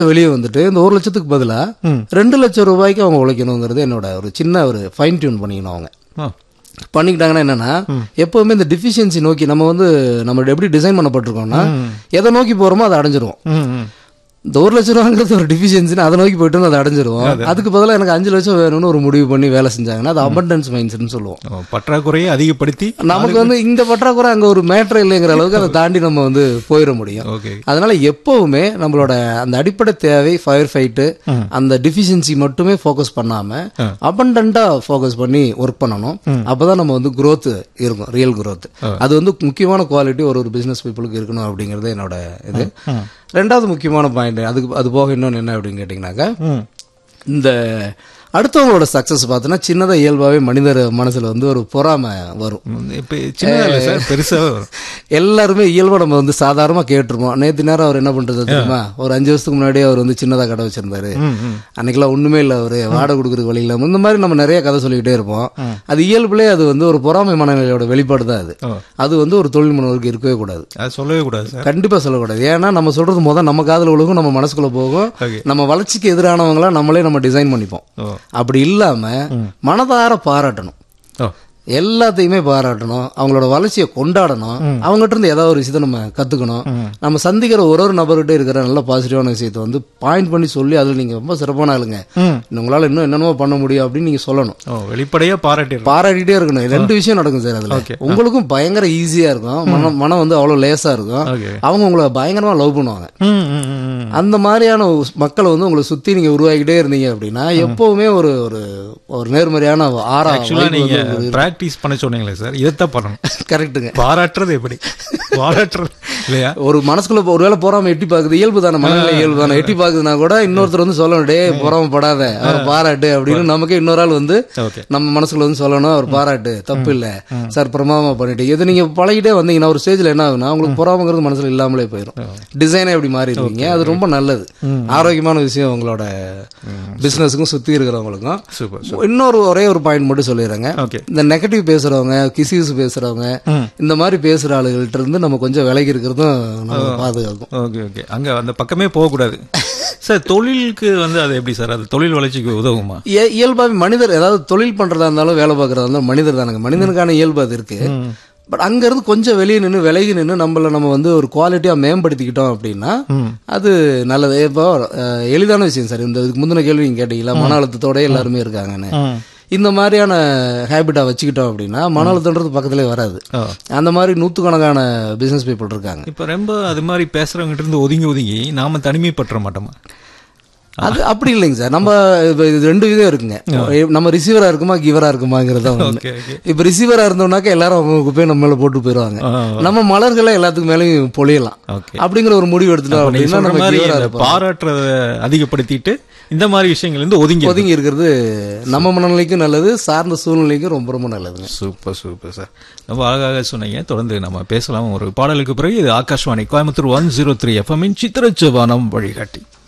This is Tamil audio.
வெளியே வந்துட்டு இந்த ஒரு லட்சத்துக்கு பதிலா ரெண்டு லட்சம் ரூபாய்க்கு அவங்க உழைக்கணுங்கிறது என்னோட ஒரு சின்ன ஒரு ஃபைன் டியூன் பண்ணிக்கணும் அவங்க ஆ. பண்ணிக்கிட்டாங்கன்னா என்னன்னா எப்பவுமே இந்த டிஃபிஷியன்சி நோக்கி நம்ம வந்து நம்ம எப்படி டிசைன் பண்ணப்பட்டிருக்கோம்னா எதை நோக்கி போறோமோ அதை அடைஞ்சிருவோம் ம், ம். இந்த ஒரு லட்ச ரூபாங்கிறது ஒரு டிஃபிஷியன்சின்னு அதை நோக்கி போயிட்டு அதை அடைஞ்சிருவோம் அதுக்கு பதிலாக எனக்கு அஞ்சு லட்சம் வேணும்னு ஒரு முடிவு பண்ணி வேலை செஞ்சாங்கன்னா அது அபண்டன்ஸ் மைண்ட்ஸ்னு சொல்லுவோம் ஓ, பற்றாக்குறையை அதிகப்படுத்தி நமக்கு வந்து இந்த பற்றாக்குறை அங்க ஒரு மேட்ரு இல்லைங்கிற அளவுக்கு அதை தாண்டி நம்ம வந்து போயிட முடியும் ஓகே அதனால எப்பவுமே நம்மளோட அந்த அடிப்படை தேவை ஃபயர் ஃபைட்டு அந்த டிஃபிஷியன்சி மட்டுமே ஃபோக்கஸ் பண்ணாம அபண்டண்டா ஃபோக்கஸ் பண்ணி ஒர்க் பண்ணணும் அப்பதான் நம்ம வந்து growth இருக்கும் ரியல் growth அது வந்து முக்கியமான குவாலிட்டி ஒரு ஒரு பிசினஸ் பீப்புளுக்கு இருக்கணும் அப்படிங்கிறது என்னோட இது ரெண்டாவது முக்கியமான பாயிண்ட் அதுக்கு அது போக இன்னொன்று என்ன அப்படின்னு கேட்டிங்கனாக்கா ம் இந்த அடுத்தவங்களோட சக்சஸ் பார்த்தோன்னா சின்னதா இயல்பாவே மனிதர் மனசுல வந்து ஒரு பொறாமை வரும் ம், இப்ப சின்னதா இல்லை சார் பெருசாவே வரும் எல்லாருமே இயல்பா நம்ம வந்து சாதாரணமா கேட்டிருப்போம் நேத்து நேரம் அவர் என்ன பண்றது தெரியுமா ஒரு அஞ்சு வருஷத்துக்கு முன்னாடியே அவர் வந்து சின்னதா கடை வச்சிருந்தாரு ம், ம். அன்னைக்கெல்லாம் ஒண்ணுமே இல்லை அவரு வாடகை கொடுக்குறதுக்கு வழி இல்லாம இந்த மாதிரி நம்ம நிறைய கதை சொல்லிக்கிட்டே இருப்போம் அது இயல்புலே அது வந்து ஒரு பொறாமை மனநிலையோட வெளிப்பாடு தான் அது ஓ. அது வந்து ஒரு தொழில் முனைவருக்கு இருக்கவே கூடாது அது சொல்லவே கூடாது சார் கண்டிப்பா சொல்லக்கூடாது ஏன்னா நம்ம சொல்றது முதல் நம்ம காதுல விழுகும் நம்ம மனசுக்குள்ள போகும் Okay. நம்ம வளர்ச்சிக்கு எதிரானவங்களா நம்மளே நம்ம டிசைன் பண்ணிப்போம் ஓ அப்படி இல்லாம மனதார பாராட்டணும் ஓ எல்லாத்தையுமே பாராட்டணும் அவங்களோட வளர்ச்சியை கொண்டாடணும் அவங்ககிட்ட இருந்து ஏதாவது ஒரு விஷயத்தை நம்ம கத்துக்கணும் நம்ம சந்திக்கிற ஒரு ஒரு நபர்கிட்ட இருக்கிற நல்ல பாசிட்டிவான விஷயத்தை வந்து பாயிண்ட் பண்ணி சொல்லி அதுல நீங்க ரொம்ப சிறப்பான ஆளுங்க ம். உங்களால இன்னும் என்னென்னமோ பண்ண முடியும் அப்படின்னு நீங்க சொல்லணும் ஓ வெளிப்படையா பாராட்டிடுறோம் பாராட்டிட்டே இருக்கணும் ரெண்டு விஷயம் நடக்கும் சார் அதுல Okay. உங்களுக்கும் பயங்கர ஈஸியா இருக்கும் மனம் மனம் வந்து அவ்வளவு லேசா இருக்கும் ஓகே அவங்க உங்களை பயங்கரமா லவ் பண்ணுவாங்க ம் ம் ம், ம் அந்த மாதிரியான உஸ்- மக்களை வந்து உங்களை சுத்தி நீங்க உருவாக்கிட்டே இருந்தீங்க அப்படின்னா எப்பவுமே ஒரு ஒரு ஒரு நேர்மறையான ஆறா ஆக்சுவலா நீங்க பிராக்டிஸ் பண்ண சொன்னீங்களே சார் இதைத்தான் பண்ணணும் கரெக்ட்டுங்க பாராட்டுறது எப்படி பாராட்டுறது இல்லையா ஒரு மனசுக்குள்ள இப்போ ஒருவேளை போறாம எட்டி பாக்குது இயல்பு தானே மனநிலை இயல்பு தானே எட்டி பாக்குதுன்னா கூட இன்னொருத்தர் வந்து சொல்லணும் டே பொறாம படாத அவர் பாராட்டு அப்படின்னு நமக்கு இன்னொரு ஆள் வந்து ஓகே நம்ம மனசுக்குள்ள வந்து சொல்லணும் அவர் பாராட்டு தப்பு இல்ல சார் பிரமாமா பண்ணிட்டு இது நீங்க பழகிட்டே வந்தீங்கன்னா ஒரு ஸ்டேஜ்ல என்ன ஆகுனா உங்களுக்கு பொறாமங்கிறது மனசுல இல்லாமலே போயிடும் டிசைனே எப்படி மாறிடுவீங்க அது ரொம்ப நல்லது ஆரோக்கியமான விஷயம் உங்களோட பிசினஸுக்கும் சுத்தி இருக்கிறவங்களுக்கும் சூப்பர் இன்னொரு ஒரே ஒரு பாயிண்ட் மட்டும் சொல்லிடுறேங்க ஓகே இந்த நெகட்டிவ் பேசுறவங்க கிசிஸ் பேசுறவங்க இந்த மாதிரி பேசுற ஆளுகள்ட்ட இருந்து நம்ம கொஞ்சம் விலகி இருக்கிறதும் நம்ம பாதுகாக்கும் ஓகே ஓகே அங்க அந்த பக்கமே போகக்கூடாது சார் தொழிலுக்கு வந்து அது எப்படி சார் அது தொழில் வளர்ச்சிக்கு உதவுமா இய- இயல்பாவே மனிதர் ஏதாவது தொழில் பண்றதா இருந்தாலும் வேலை பார்க்கறதா இருந்தாலும் மனிதர் தானுங்க மனிதனுக்கான இயல்பு அது இருக்கு பட் அங்க இருந்து கொஞ்சம் வெளியே நின்று விலகி நின்று நம்மள நம்ம வந்து ஒரு குவாலிட்டியா மேம்படுத்திக்கிட்டோம் அப்படின்னா அது நல்லது இப்போ அஹ், எளிதான விஷயம் சார் இந்த இதுக்கு முந்தின கேள்வி நீங்க கேட்டீங்களா மன அழுத்தத்தோட எல்லாருமே இருக்காங்கன்னு இந்த மாதிரியான ஹேபிட்டா வச்சுக்கிட்டோம் அப்படின்னா மன அழுத்தம்ன்றது பக்கத்திலே வராது ஓ. அந்த மாதிரி நூத்துக்கணக்கான பிசினஸ் பீப்புள் இருக்காங்க இப்ப ரொம்ப அது மாதிரி பேசுறவங்க இருந்து ஒதுங்கி ஒதுங்கி நாம தனிமைப்பற்ற மாட்டோமா அது அப்படி இல்லைங்க சார் நம்ம இப்ப இது ரெண்டு விதம் இருக்குங்க நம்ம ரிசீவரா இருக்குமா கிவரா இருக்குமாங்கிறது தான் ஒண்ணு. ஓகே ஓகே இப்ப ரிசீவரா இருந்தோம்னாக்க எல்லாரும் அவங்க போய் நம்ம மேல போட்டு போயிருவாங்க ஆ. நம்ம மலர்களை எல்லாத்துக்கு மேலயும் பொழியலாம் ஓகே அப்படிங்கிற ஒரு முடிவு எடுத்துட்டோம் நீங்க அப்படின்னா சொல்ற நம்ம மாதிரி giver ஆ இந்த இருப்போம். பாராட்டுறத அதிகப்படுத்திட்டு இந்த மாதிரி விஷயங்கள் இருந்து ஒதுங்கி ஒதுங்கி இருக்கிறது நம்ம மனநிலைக்கும் நல்லது சார்ந்த சூழ்நிலைக்கும் ரொம்ப ரொம்ப நல்லதுங்க சூப்பர் சூப்பர் சார் ரொம்ப அழகாக சொன்னீங்க தொடர்ந்து நம்ம பேசலாம் ஒரு பாடலுக்கு பிறகு இது Akashvani Coimbatore one zero three எஃப்எம்மின் சித்திரச்சவானம் வழிகாட்டி